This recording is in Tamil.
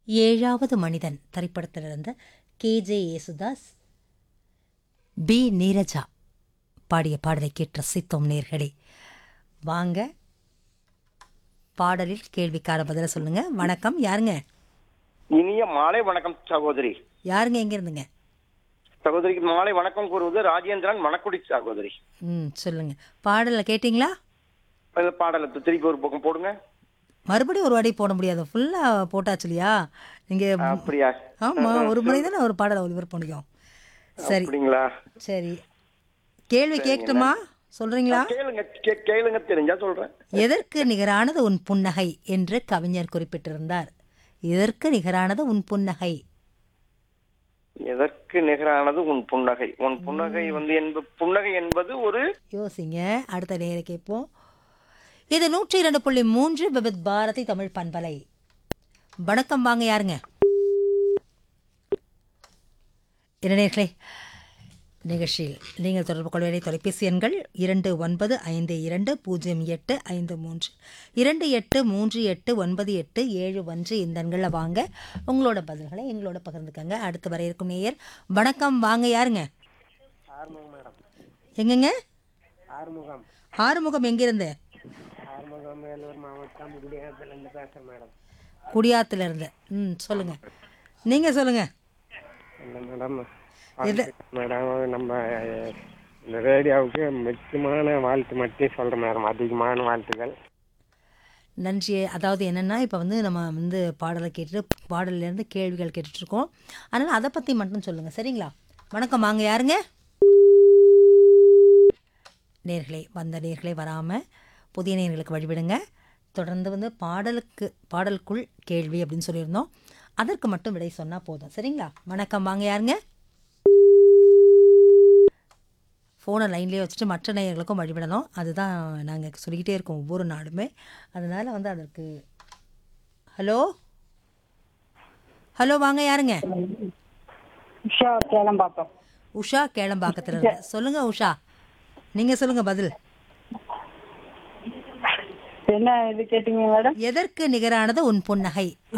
ஏழாவது மனிதன் திரைப்படத்திலிருந்து K J Yesudas P Neeraja பாடிய பாடலை கேட்டு ரசித்தோம் நேர்களே வாங்க பாடலில் கேள்விக்கான பதில சொல்லுங்க வணக்கம் யாருங்க இனிய மாலை வணக்கம் சகோதரி யாருங்க எங்க இருந்துங்க சகோதரிக்கு மாலை வணக்கம் கூறுவது ராஜேந்திரன் மணக்குடி சகோதரி ம் சொல்லுங்க பாடலை கேட்டிங்களா இந்த பாடலை திருப்பி ஒரு பக்கம் போடுங்க மறுபடியும் ஒரு வாட்டி போட முடியாது ஃபுல்லா போட்டாச்சு இல்லையா நீங்க அப்படியா ஆமா ஒரு முறை தானே ஒரு பாடலை ஒளிபரப்ப முடியும் சரி அப்படிங்களா சரி கேள்வி கேட்கட்டுமா சொல்றீங்களா கேளுங்க கே- கேளுங்க தெரிஞ்சா சொல்றேன் எதற்கு நிகரானது உன் புன்னகை என்று கவிஞர் குறிப்பிட்டிருந்தார் எதற்கு நிகரானது உன் புன்னகை எதற்கு நிகரானது உன் புன்னகை உன் புன்னகை வந்து என்ப புன்னகை என்பது ஒரு யோசிங்க அடுத்த நேர கேட்போம் இது நூற்றி இரண்டு புள்ளி மூன்று விபித் பாரதி தமிழ் பண்பலை வணக்கம் வாங்க யாருங்க இளைஞர்களே நிகழ்ச்சியில் நீங்கள் தொடர்பு கொள்ள வேண்டிய தொலைபேசி எண்கள் இரண்டு ஒன்பது ஐந்து இரண்டு பூஜ்ஜியம் எட்டு ஐந்து மூன்று இரண்டு எட்டு மூன்று எட்டு ஒன்பது எட்டு ஏழு ஒன்று இந்த எண்களில் வாங்க உங்களோட பதில்களை எங்களோட பகிர்ந்துக்கங்க அடுத்து வர இருக்கும் நேயர் வணக்கம் வாங்க யாருங்க ஆறுமுகம் மேடம் எங்கங்க ஆறுமுகம் ஆறுமுகம் எங்கிருந்து ஆறுமுகம் வேலூர் மாவட்டம் குடியாத்திலேருந்து பேசுகிறேன் மேடம் குடியாத்துல இருந்து ம் சொல்லுங்க நீங்க சொல்லுங்க இல்லை மேடம் மேடம் நம்ம இந்த ரேடியோவுக்கு முக்கியமான வாழ்த்து மட்டும் சொல்கிறேன் மேடம் அதிகமான வாழ்த்துக்கள் நன்றி அதாவது என்னென்னா இப்போ வந்து நம்ம வந்து பாடலை கேட்டுட்டு பாடல்லேருந்து கேள்விகள் கேட்டுட்டு இருக்கோம் அதனால் அதை பற்றி மட்டும் சொல்லுங்கள் சரிங்களா வணக்கம் வாங்க யாருங்க நேர்களே வந்த நேர்களே வராமல் புதிய நேர்களுக்கு வழிவிடுங்க தொடர்ந்து வந்து பாடலுக்கு பாடலுக்குள் கேள்வி அப்படின்னு சொல்லியிருந்தோம் அதற்கு மட்டும் விடை சொன்னால் போதும் சரிங்களா வணக்கம் வாங்க யாருங்க ஃபோனை லைன்லேயே வச்சுட்டு மற்ற நேயர்களுக்கும் வழிவிடணும் அதுதான் நாங்கள் சொல்லிக்கிட்டே இருக்கோம் ஒவ்வொரு நாளுமே அதனால் வந்து அதற்கு ஹலோ ஹலோ வாங்க யாருங்க உஷா கேளம்பாக்கம் உஷா கேளம்பாக்கத்துல இருந்து சொல்லுங்க உஷா நீங்க சொல்லுங்க பதில் என்ன இது கேட்டீங்க மேடம் எதற்கு நிகரானது உன் புன்னகை